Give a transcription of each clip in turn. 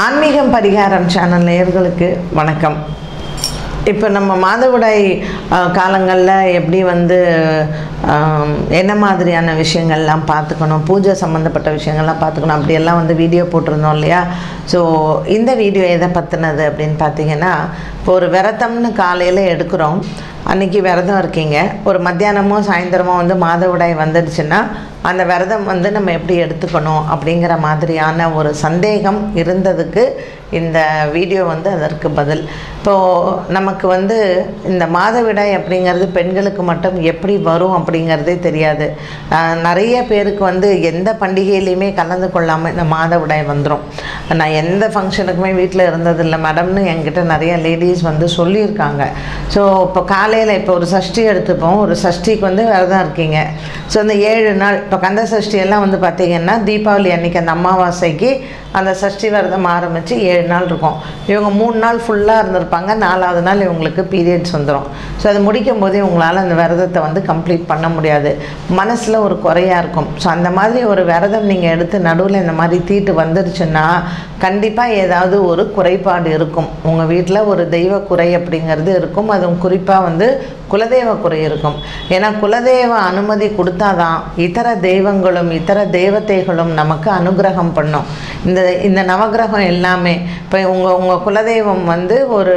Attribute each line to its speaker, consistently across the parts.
Speaker 1: ஆன்மீகம் பரிகாரம் சேனல் நேயர்களுக்கு வணக்கம் இப்போ நம்ம மாதவிடாய் காலங்களில் எப்படி வந்து ஆம், என்ன மாதிரியான விஷயங்கள்லாம் பார்த்துக்கணும் பூஜை சம்மந்தப்பட்ட விஷயங்கள்லாம் பார்த்துக்கணும் அப்படியெல்லாம் வந்து வீடியோ போட்டிருந்தோம் இல்லையா ஸோ இந்த வீடியோ எதை பற்றினது அப்படின்னு பார்த்தீங்கன்னா இப்போ ஒரு விரதம்னு காலையில் எடுக்கிறோம் அன்றைக்கி விரதம் இருக்கீங்க ஒரு மத்தியானமோ சாயந்தரமோ வந்து மாதவிடாய் வந்துடுச்சுன்னா அந்த விரதம் வந்து நம்ம எப்படி எடுத்துக்கணும் அப்படிங்கிற மாதிரியான ஒரு சந்தேகம் இருந்ததுக்கு இந்த வீடியோ வந்து அதற்கு பதில் இப்போது நமக்கு வந்து இந்த மாதவிடாய் அப்படிங்கிறது பெண்களுக்கு மட்டும் எப்படி வரும் அப்படிங்கிறதே தெரியாது ஆஹ் நிறைய பேருக்கு வந்து எந்த பண்டிகையிலையுமே கலந்து கொள்ளாமல் இந்த மாதவிடாய் வந்துடும் நான் எந்த ஃபங்க்ஷனுக்குமே வீட்டில் இருந்ததில்லை மேடம்னு என்கிட்ட நிறைய லேடிஸ் வந்து சொல்லியிருக்காங்க ஸோ இப்போ காலையில் இப்போ ஒரு சஷ்டி எடுத்துப்போம் ஒரு சஷ்டிக்கு வந்து விரதம் இருக்கீங்க ஸோ அந்த ஏழு நாள் இப்போ கந்த சஷ்டி எல்லாம் வந்து பார்த்திங்கன்னா தீபாவளி அன்னைக்கு அந்த அமாவாசைக்கு அந்த சஷ்டி விரதம் ஆரம்பித்து ஏழு நாள் இருக்கும் இவங்க மூணு நாள் ஃபுல்லாக இருந்திருப்பாங்க நாலாவது நாள் இவங்களுக்கு பீரியட்ஸ் வந்துடும் ஸோ அது முடிக்கும் போதே உங்களால் அந்த விரதத்தை வந்து கம்ப்ளீட் பண்ண முடியாது மனசில் ஒரு குறையாக இருக்கும் ஸோ அந்த மாதிரி ஒரு விரதம் நீங்கள் எடுத்து நடுவில் இந்த மாதிரி தீட்டு வந்துருச்சுன்னா கண்டிப்பாக ஏதாவது ஒரு குறைபாடு இருக்கும் உங்கள் வீட்டில் ஒரு தெய்வ குறை அப்படிங்கிறது இருக்கும் அதுவும் குறிப்பாக வந்து குலதெய்வ குறை இருக்கும் ஏன்னா குலதெய்வ அனுமதி கொடுத்தாதான் இதர தெய்வங்களும் இதர தேவதைகளும் நமக்கு அனுகிரகம் பண்ணும் இந்த இந்த நவகிரகம் எல்லாமே இப்போ உங்கள் உங்கள் குலதெய்வம் வந்து ஒரு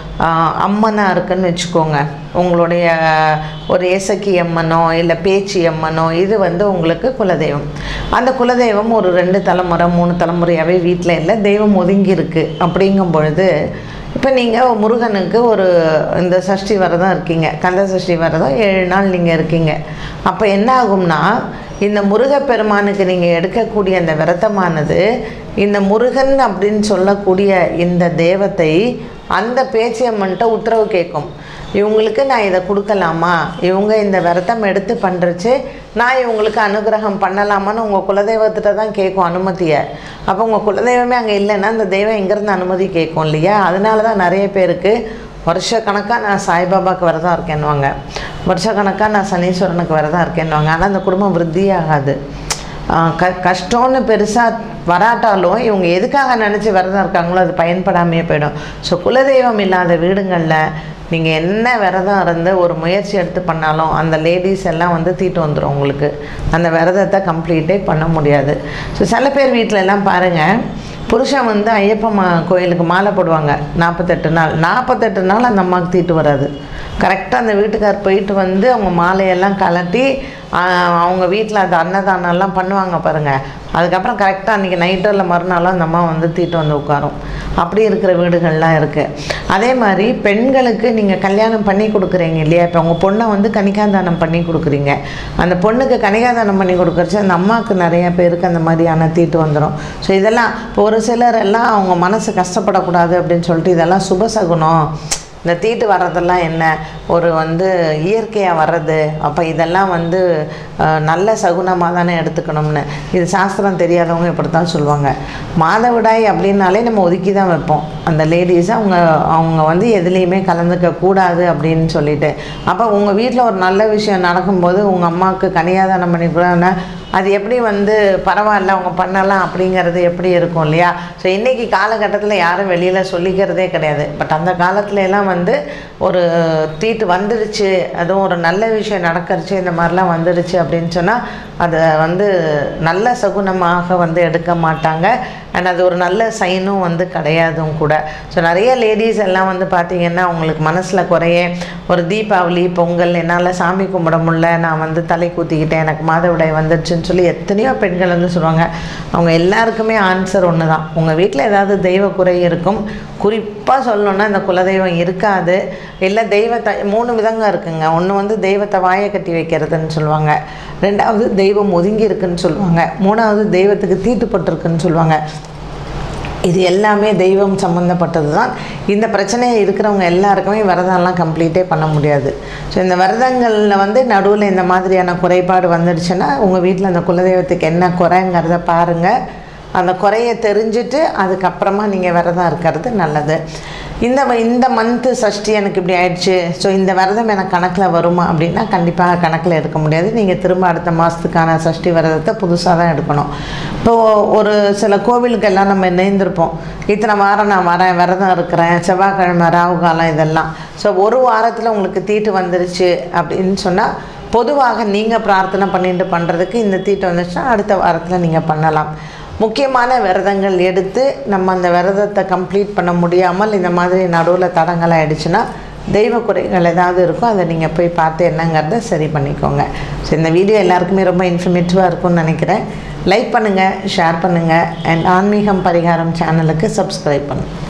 Speaker 1: அம்மனாக இருக்குன்னு வச்சுக்கோங்க உங்களுடைய ஒரு ஏசக்கி அம்மனோ இல்லை பேச்சி அம்மனோ இது வந்து உங்களுக்கு குலதெய்வம் அந்த குலதெய்வம் ஒரு ரெண்டு தலைமுறை மூணு தலைமுறையாகவே வீட்டில் இல்லை தெய்வம் ஒதுங்கி இருக்கு அப்படிங்கும் பொழுது இப்போ நீங்கள் முருகனுக்கு ஒரு இந்த சஷ்டி விரதம் இருக்கீங்க கந்த சஷ்டி விரதம் ஏழு நாள் நீங்கள் இருக்கீங்க அப்போ என்ன ஆகும்னா இந்த முருகப்பெருமானுக்கு நீங்கள் எடுக்கக்கூடிய அந்த விரதமானது இந்த முருகன் அப்படின்னு சொல்லக்கூடிய இந்த தேவத்தை அந்த பேச்சியம்மன்ட்ட உத்தரவு கேட்கும் இவங்களுக்கு நான் இதை கொடுக்கலாமா இவங்க இந்த விரதம் எடுத்து பண்ணுறச்சு நான் இவங்களுக்கு அனுகிரகம் பண்ணலாமான்னு உங்கள் குலதெய்வத்திட்ட தான் கேட்கும் அனுமதியை அப்போ உங்கள் குலதெய்வமே அங்கே இல்லைன்னா அந்த தெய்வம் எங்கேருந்து அனுமதி கேட்கும் இல்லையா அதனால தான் நிறைய பேருக்கு வருஷக்கணக்காக நான் சாய்பாபாவுக்கு விரதம் இருக்கேன்னுவாங்க வருஷக்கணக்காக நான் சனீஸ்வரனுக்கு விரதம் இருக்கேன்னுவாங்க ஆனால் அந்த குடும்பம் விருத்தியாகாது ஆஹ் க கஷ்டம்னு பெருசாக வராட்டாலும் இவங்க எதுக்காக நினச்சி விரதம் இருக்காங்களோ அது பயன்படாமையே போயிடும் ஸோ குலதெய்வம் இல்லாத வீடுங்களில் நீங்கள் என்ன விரதம் இருந்து ஒரு முயற்சி எடுத்து பண்ணாலும் அந்த லேடிஸ் எல்லாம் வந்து தீட்டு வந்துடும் உங்களுக்கு அந்த விரதத்தை கம்ப்ளீட்டே பண்ண முடியாது ஸோ சில பேர் வீட்டில எல்லாம் பாருங்கள் புருஷன் வந்து ஐயப்ப மா கோயிலுக்கு மாலை போடுவாங்க நாற்பத்தெட்டு நாள் நாற்பத்தெட்டு நாள் அந்த அம்மாவுக்கு தீட்டு வராது கரெக்டாக அந்த வீட்டுக்கார் போயிட்டு வந்து அவங்க மாலையெல்லாம் கலட்டி ஆஹ், அவங்க வீட்டில் அது அன்னதானம்லாம் பண்ணுவாங்க பாருங்கள் அதுக்கப்புறம் கரெக்டாக அன்றைக்கி நைட்டோ இல்லை மறுநாளோ அந்த அம்மா வந்து தீட்டு வந்து உட்காரும் அப்படி இருக்கிற வீடுகள்லாம் இருக்குது அதே மாதிரி பெண்களுக்கு நீங்கள் கல்யாணம் பண்ணி கொடுக்குறீங்க இல்லையா இப்போ உங்கள் பொண்ணை வந்து கனிகாதானம் பண்ணி கொடுக்குறீங்க அந்த பொண்ணுக்கு கனிகாதானம் பண்ணி கொடுக்குறச்சு அந்த அம்மாவுக்கு நிறைய பேருக்கு அந்த மாதிரியான தீட்டு வந்துடும் ஸோ இதெல்லாம் இப்போ ஒரு சிலர் எல்லாம் அவங்க மனசு கஷ்டப்படக்கூடாது அப்படின்னு சொல்லிட்டு இதெல்லாம் சுபசகுனம் இந்த தீட்டு வர்றதெல்லாம் என்ன ஒரு வந்து இயற்கையாக வர்றது அப்போ இதெல்லாம் வந்து அஹ், நல்ல சகுனமாக தானே எடுத்துக்கணும்னு இது சாஸ்திரம் தெரியாதவங்க இப்படி தான் சொல்லுவாங்க மாதவிடாய் அப்படின்னாலே நம்ம ஒதுக்கி தான் வைப்போம் அந்த லேடிஸ் அவங்க அவங்க வந்து எதுலேயுமே கலந்துக்க கூடாது அப்படின்னு சொல்லிட்டு அப்போ உங்கள் வீட்டில் ஒரு நல்ல விஷயம் நடக்கும்போது உங்கள் அம்மாவுக்கு கனியாதானம் பண்ணி கூட அது எப்படி வந்து பரவாயில்ல அவங்க பண்ணலாம் அப்படிங்கிறது எப்படி இருக்கும் இல்லையா ஸோ இன்றைக்கி காலகட்டத்தில் யாரும் வெளியில் சொல்லிக்கிறதே கிடையாது பட் அந்த காலத்துல எல்லாம் வந்து ஒரு தீட்டு வந்துடுச்சு அதுவும் ஒரு நல்ல விஷயம் நடக்கிறச்சு இந்த மாதிரிலாம் வந்துடுச்சு அப்படின்னு சொன்னால் அதை வந்து நல்ல சகுனமாக வந்து எடுக்க மாட்டாங்க அண்ட் அது ஒரு நல்ல சைனும் வந்து கிடையாதும் கூட ஸோ நிறைய லேடிஸ் எல்லாம் வந்து பார்த்திங்கன்னா அவங்களுக்கு மனசில் குறைய ஒரு தீபாவளி பொங்கல் என்னால் சாமி கும்பிட முடியல நான் வந்து தலை கூத்திக்கிட்டேன் எனக்கு மாதவிடாய் வந்துடுச்சுன்னு சொல்லி எத்தனையோ பெண்கள் வந்து சொல்லுவாங்க அவங்க எல்லாருக்குமே ஆன்சர் ஒன்று தான் உங்கள் வீட்டில் ஏதாவது தெய்வ குறை இருக்கும் குறிப்பாக சொல்லணுன்னா இந்த குலதெய்வம் இருக்காது இல்லை தெய்வத்தை மூணு விதங்க இருக்குங்க ஒன்று வந்து தெய்வத்தை வாயை கட்டி வைக்கிறதுன்னு சொல்லுவாங்க ரெண்டாவது தெய்வம் ஒதுங்கி இருக்குன்னு சொல்லுவாங்க மூணாவது தெய்வத்துக்கு தீட்டுப்பட்டிருக்குன்னு சொல்லுவாங்க இது எல்லாமே தெய்வம் சம்மந்தப்பட்டது தான் இந்த பிரச்சனை இருக்கிறவங்க எல்லாருக்குமே விரதம்லாம் கம்ப்ளீட்டே பண்ண முடியாது ஸோ இந்த விரதங்களில் வந்து நடுவில் இந்த மாதிரியான குறைபாடு வந்துடுச்சுன்னா உங்கள் வீட்டில் அந்த குலதெய்வத்துக்கு என்ன குறைங்கிறத பாருங்கள் அந்த குறைய தெரிஞ்சுட்டு அதுக்கப்புறமா நீங்கள் விரதம் இருக்கிறது நல்லது இந்த வ- இந்த மந்த்து சஷ்டி எனக்கு இப்படி ஆயிடுச்சு ஸோ இந்த விரதம் எனக்கு கணக்கில் வருமா அப்படின்னா கண்டிப்பாக கணக்கில் எடுக்க முடியாது நீங்கள் திரும்ப அடுத்த மாதத்துக்கான சஷ்டி விரதத்தை புதுசாக தான் எடுக்கணும் இப்போ ஒரு சில கோவிலுக்கெல்லாம் நம்ம இணைந்திருப்போம் இத்தனை வாரம் நான் வரேன் விரதம் இருக்கிறேன் செவ்வாய்க்கிழமை ராகு காலம் இதெல்லாம் ஸோ ஒரு வாரத்தில் உங்களுக்கு தீட்டு வந்துருச்சு அப்படின்னு சொன்னால் பொதுவாக நீங்கள் பிரார்த்தனை பண்ணிட்டு பண்ணுறதுக்கு இந்த தீட்டு வந்துச்சுன்னா அடுத்த வாரத்தில் நீங்கள் பண்ணலாம் முக்கியமான விரதங்கள் எடுத்து நம்ம அந்த விரதத்தை கம்ப்ளீட் பண்ண முடியாமல் இந்த மாதிரி நடுவில் தடங்கள் ஆயிடுச்சுன்னா தெய்வ குறைகள் ஏதாவது இருக்கோ அதை நீங்கள் போய் பார்த்து என்னங்கிறத சரி பண்ணிக்கோங்க ஸோ இந்த வீடியோ எல்லாருக்குமே ரொம்ப இன்ஃபர்மேட்டிவாக இருக்கும்னு நினைக்கிறேன் லைக் பண்ணுங்கள் ஷேர் பண்ணுங்கள் அண்ட் ஆன்மீகம் பரிகாரம் சேனலுக்கு சப்ஸ்கிரைப் பண்ணுங்கள்